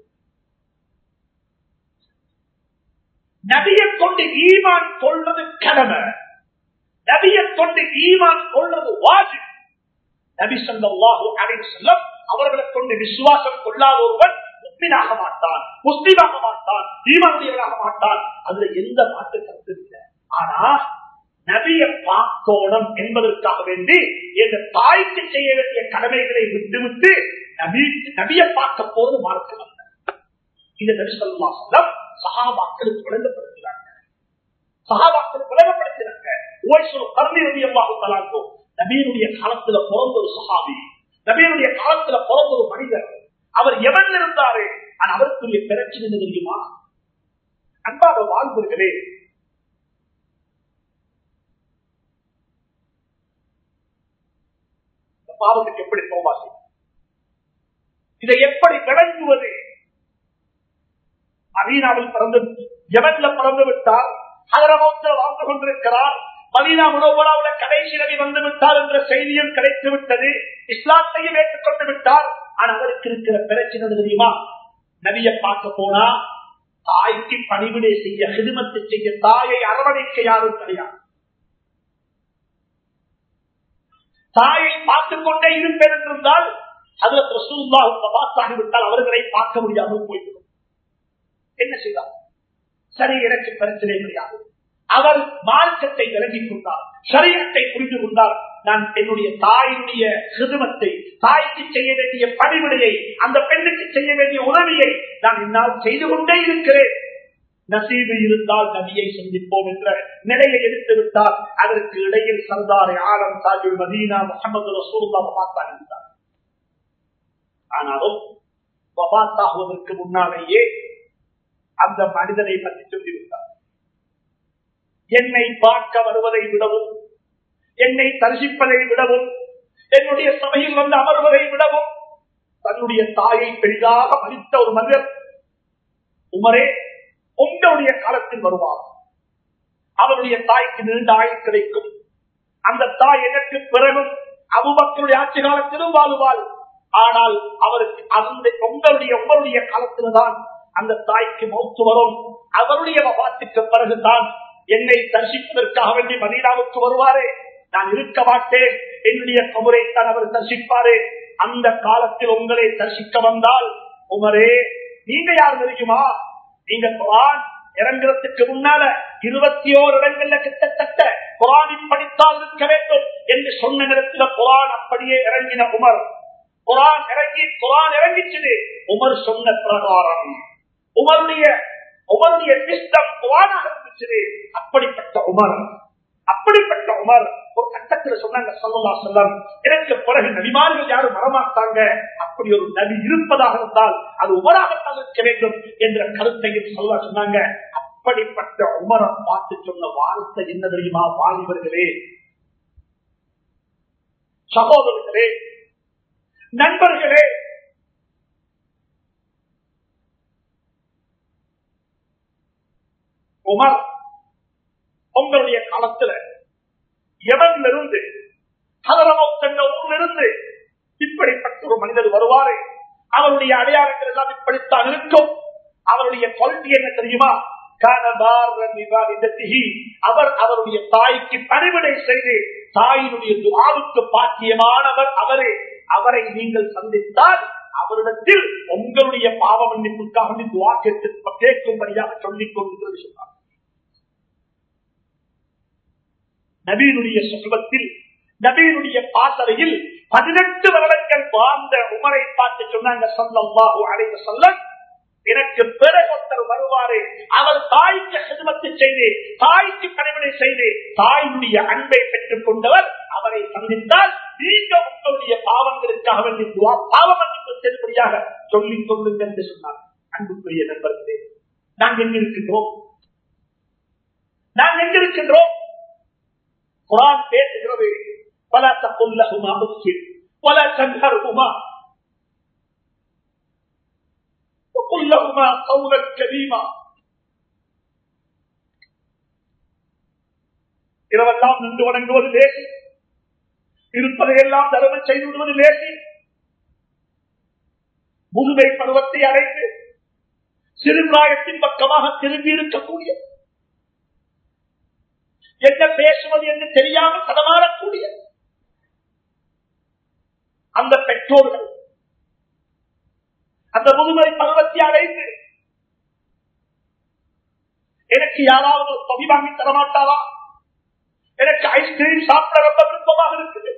நபியை கொண்டு ஈமான் கொள்வது கடமை நபியை கொண்டு ஈமான் கொள்வது வாஜி நபி சொல்லாஹு அலைவு செல்லம் அவர்களை கொண்டு விசுவாசம் கொள்ளாத ஒருவன் முஸ்லிமாக மாட்டான் முஸ்லிமாக மாட்டான் ஈமானுடையவனாக மாட்டான் அதுல எந்த மாற்று கருத்து இல்லை ஆனா நபிய பார்க்கோணம் என்பதற்காக வேண்டி எங்க தாய்க்கு செய்ய வேண்டிய கடமைகளை விட்டுவிட்டு நபி நபிய பார்க்க போது மார்க்கம் அல்ல இந்த நபி சொல்லா சொல்லம் சகாபாக்களுக்கு விளங்கப்படுத்தினாங்க சகாபாக்களுக்கு விளங்கப்படுத்தினாங்க கருணியாக தலாங்கோ நபீனுடைய காலத்துல பிறந்த ஒரு சகாபி நபீனுடைய காலத்துல பிறந்த ஒரு மனிதர் அவர் எவன் இருந்தாரு ஆனா அவருக்குரிய பிரச்சனை என்ன தெரியுமா அன்பாக வாழ்வர்களே பாவத்துக்கு எப்படி போவாசி இதை எப்படி விளங்குவது மதீனாவில் பிறந்து எவன்ல பிறந்து விட்டார் அதரமோத்தில் வாழ்ந்து கொண்டிருக்கிறார் மதீனா உணவுல கடைசி நபி வந்து விட்டார் என்ற செய்தியும் கிடைத்து விட்டது இஸ்லாத்தையும் ஏற்றுக்கொண்டு விட்டார் ஆனா அவருக்கு இருக்கிற பிரச்சனை தெரியுமா நபிய பார்க்க போனா தாய்க்கு பணிவிடை செய்ய ஹிதுமத்தை செய்ய தாயை அரவணைக்க யாரும் கிடையாது தாயை பார்த்துக் கொண்டே இருப்பேன் என்றிருந்தால் அதுல பார்த்தாகிவிட்டால் அவர்களை பார்க்க முடியாமல் போய்விடும் என்ன செய்தார் சரி எனக்கு பிரச்சனை கிடையாது அவர் மார்க்கத்தை விளங்கிக் கொண்டார் சரீரத்தை புரிந்து கொண்டார் நான் என்னுடைய தாயினுடைய சிறுமத்தை தாய்க்கு செய்ய வேண்டிய பணிவிடையை அந்த பெண்ணுக்கு செய்ய வேண்டிய உதவியை நான் என்னால் செய்து கொண்டே இருக்கிறேன் நசீபு இருந்தால் நபியை சந்திப்போம் என்ற நிலையை எடுத்து விட்டால் அதற்கு இடையில் சர்தாரை ஆலம் சாஜில் மதீனா முகமது ரசூல்லா வபாத்தாகிவிட்டார் ஆனாலும் வபாத்தாகுவதற்கு முன்னாலேயே அந்த மனிதனை பற்றி சொல்லிவிட்டார் என்னை பார்க்க வருவதை விடவும் என்னை தரிசிப்பதை விடவும் என்னுடைய சபையில் வந்து அமர்வதை விடவும் தன்னுடைய தாயை பெரிதாக மதித்த ஒரு மனிதர் உமரே உங்களுடைய காலத்தில் வருவார் அவருடைய தாய்க்கு நீண்ட ஆயுள் கிடைக்கும் அந்த தாய் எனக்கு பிறகும் அபுபக்தருடைய ஆட்சி காலத்திலும் வாழுவாள் ஆனால் அவருக்கு அந்த உங்களுடைய உங்களுடைய காலத்தில்தான் அந்த தாய்க்கு மௌத்து வரும் அவருடைய வபாத்துக்கு பிறகுதான் என்னை தரிசிப்பதற்காக வேண்டி மதீனாவுக்கு வருவாரே நான் இருக்க மாட்டேன் என்னுடைய கமுறை தான் அவர் தரிசிப்பாரு அந்த காலத்தில் உங்களை தரிசிக்க வந்தால் உமரே நீங்க யார் தெரியுமா நீங்க குரான் இறங்குறதுக்கு முன்னால இருபத்தி ஓரு இடங்கள்ல கிட்டத்தட்ட குரானின் படித்தால் இருக்க வேண்டும் என்று சொன்ன நேரத்தில் குரான் அப்படியே இறங்கின உமர் குரான் இறங்கி குரான் இறங்கிச்சது உமர் சொன்ன பிரகாரம் உமருடைய உமருடைய சிஸ்டம் குவானாக இருந்துச்சு அப்படிப்பட்ட உமர் அப்படிப்பட்ட உமர் ஒரு கட்டத்துல சொன்னாங்க சொல்லலா சொல்லம் எனக்கு பிறகு நபிமார்கள் யாரும் வரமாட்டாங்க அப்படி ஒரு நபி இருப்பதாக இருந்தால் அது உமராகத்தான் இருக்க வேண்டும் என்ற கருத்தையும் சொல்ல சொன்னாங்க அப்படிப்பட்ட உமரை பார்த்து சொன்ன வார்த்தை என்ன தெரியுமா வாலிபர்களே சகோதரர்களே நண்பர்களே உமர் உங்களுடைய காலத்துல எவன்ல இருந்து ஹதரமௌத்தங்க ஊர்ல இருந்து இப்படிப்பட்ட ஒரு மனிதர் வருவாரு அவருடைய அடையாளங்கள் எல்லாம் இப்படித்தான் இருக்கும் அவருடைய குவாலிட்டி என்ன தெரியுமா அவர் அவருடைய தாய்க்கு பணிவிடை செய்து தாயினுடைய துவாவுக்கு பாக்கியமானவர் அவரே அவரை நீங்கள் சந்தித்தால் அவரிடத்தில் உங்களுடைய பாவ மன்னிப்புக்காக துவா கேட்டு கேட்கும்படியாக சொல்லிக் கொண்டு சொன்னார் நபீனுடைய சுகத்தில் நபீனுடைய பாசறையில் பதினெட்டு வருடங்கள் வாழ்ந்த உமரை பார்த்து சொன்னாங்க சொல்லம்பாஹு அழைத்து சொல்ல எனக்கு பிறகொத்தர் வருவாரு அவர் தாய்க்கு சிறுமத்து செய்து தாய்க்கு பணிவிடை செய்து தாயினுடைய அன்பை பெற்றுக் கொண்டவர் அவரை சந்தித்தால் நீங்க உங்களுடைய பாவங்களுக்காக வேண்டி பாவ மன்னிப்பு செல்லுபடியாக சொல்லிக் கொள்ளுங்கள் என்று சொன்னார் அன்புக்குரிய நண்பர்களே நாங்கள் எங்க இருக்கின்றோம் நாங்கள் எங்க இருக்கின்றோம் குரான் பேசுகிறது பல தப்புல்லகுமா முஸ்லிம் பல சங்கருமா وكلهما قولا كريما இரவெல்லாம் நின்று வணங்குவது லேசி இருப்பதையெல்லாம் தர்மம் செய்து விடுவது லேசி முதுமை பருவத்தை அடைந்து சிறுபிராயத்தின் பக்கமாக திரும்பி இருக்கக்கூடிய என்ன பேசுவது என்று தெரியாமல் தடமாறக்கூடிய அந்த பெற்றோர்கள் அந்த முதுமை பருவத்தை அடைந்து எனக்கு யாராவது தொகை வாங்கி தரமாட்டாரா எனக்கு ஐஸ்கிரீம் சாப்பிட ரொம்ப விருப்பமாக இருக்குது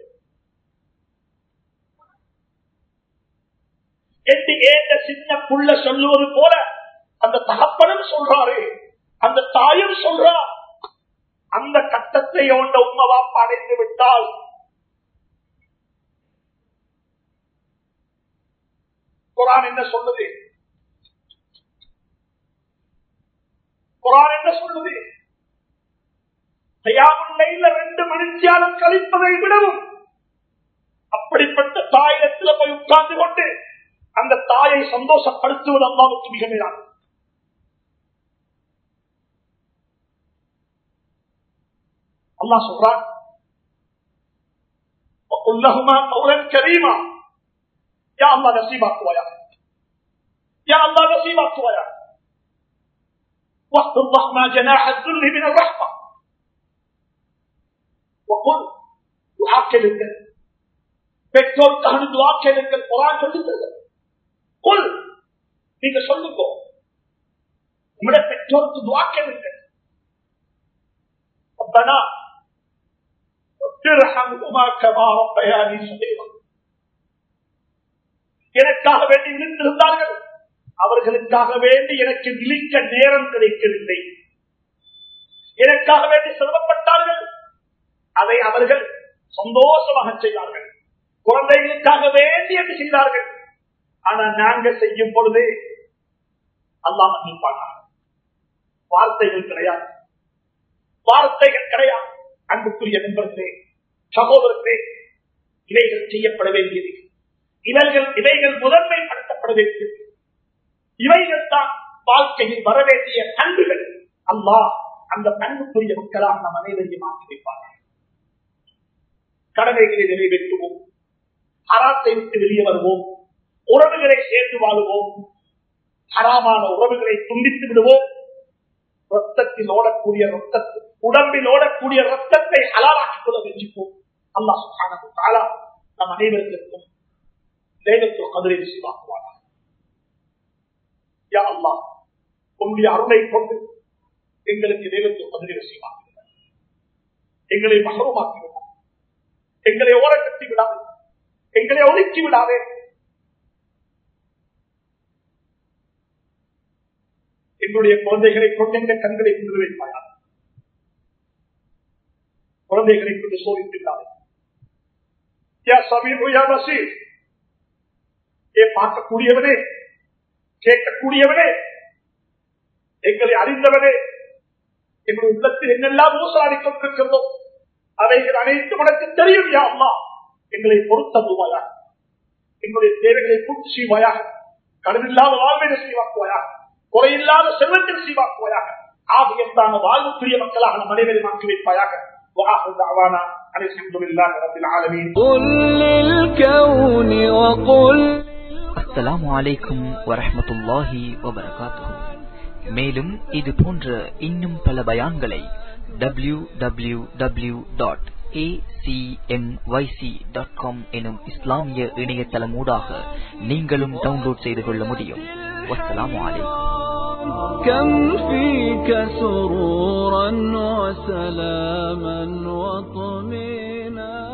என்று ஏந்த சின்ன புள்ள சொல்லுவது போல அந்த தகப்பனும் சொல்றாரு அந்த தாயும் சொல்றா அந்த கட்டத்தை ஓண்ட உண்மவாப்ப அடைந்து விட்டால் குரான் என்ன சொல்லுது குரான் என்ன சொல்லுது தயாமுல்லையில ரெண்டு மணித்தியாலம் கழிப்பதை விடவும் அப்படிப்பட்ட தாயிடத்தில் போய் உட்கார்ந்து கொண்டு அந்த தாயை சந்தோஷப்படுத்துவது அல்லாவுக்கு மிக மேலான அல்லா சொல்றான் கரீமா யா அல்லா நசீபாக்குவாயா யா அல்லா நசீபாக்குவாயா واخفض لهما جناح الذل من الرحمة وقل துஆக்கெடுங்கள் பெற்றோருக்கான துஆக்கெடுங்கள் குரான் சொல்லுகிறது குல் நீங்க சொல்லுங்க உங்களுடைய பெற்றோருக்கு துஆக்கெடுங்கள் ربنا ارحمهما كما ربياني صغيرا எனக்காக வேண்டி விழித்திருந்தார்கள் அவர்களுக்காக வேண்டி எனக்கு விழிக்க நேரம் கிடைக்கவில்லை எனக்காக வேண்டி சிரமப்பட்டார்கள் அதை அவர்கள் சந்தோஷமாக செய்தார்கள் குழந்தைகளுக்காக வேண்டி என்று செய்தார்கள் ஆனா நாங்க செய்யும் பொழுது அல்லாம நிற்பாங்க வார்த்தைகள் கிடையாது வார்த்தைகள் கிடையாது அன்புக்குரிய நண்பர்களே சகோதரர்களே இவைகள் செய்யப்பட வேண்டியது இவர்கள் இவைகள் முதன்மைப்படுத்தப்பட வேண்டியது இவைகள் தான் வாழ்க்கையில் வர வேண்டிய பண்புகள் அல்லாஹ் அந்த பண்புக்குரிய மக்களாக நம் அனைவரையும் மாற்றி வைப்பார்கள் கடமைகளை நிறைவேற்றுவோம் ஹராத்தை விட்டு வெளியே வருவோம் உறவுகளை சேர்ந்து வாழுவோம் ஹராமான உறவுகளை துண்டித்து விடுவோம் ரத்தத்தில் ஓடக்கூடிய ரத்தத்தை உடம்பில் ஓடக்கூடிய ரத்தத்தை ஹலாலாக்கிக் கொள்ள முயற்சிப்போம் அல்லா சுகானா நம் அனைவருக்கும் தெய்வத்தில் கதிரை விசுவாக்குவாங்க யா அல்லா உன்னுடைய அருளை கொண்டு எங்களுக்கு தெய்வத்தில் கதிரை விசுவாக்குகிறார் எங்களை மகரமாக்கி விடாது எங்களை ஓரக்கட்டி விடாது எங்களை ஒதுக்கி விடாதே எங்களுடைய குழந்தைகளை கொண்டு எங்க கண்களை கொண்டு வைப்பாயா குழந்தைகளை கொண்டு சோதித்திருந்தார்கள் யா சமீபு யா பசீர் ஏ பார்க்கக்கூடியவனே கேட்கக்கூடியவனே எங்களை அறிந்தவனே எங்கள் உள்ளத்தில் என்னெல்லாம் ஊசாடி கொண்டிருக்கிறோம் அவைகள் அனைத்து உனக்கு தெரியும் யா அம்மா எங்களை பொருத்ததுவாயா எங்களுடைய தேவைகளை பூர்த்தி செய்வாயாக கடனில்லாத வாழ்வை நசீவாக்குவாயாக குறையில்லாத செல்வத்தில் சீவாக்குவாயாக ஆகியத்தான வாழ்வுக்குரிய மக்களாக நம் அனைவரும் ஆக்கி வைப்பாயாக وآخر دعوانا أن الحمد لله رب العالمين قل للكون وقل அஸ்ஸலாமு அலைக்கும் வரஹ்மத்துல்லாஹி வபரகாத்துஹு மேலும் இது போன்ற இன்னும் பல பயான்களை W W W dot dot com எனும் இஸ்லாமிய இணையதளம் ஊடாக நீங்களும் டவுன்லோட் செய்து கொள்ள முடியும் வஸ்ஸலாமு அலைக்கும் كم فيك سرورا وسلاما وطمينا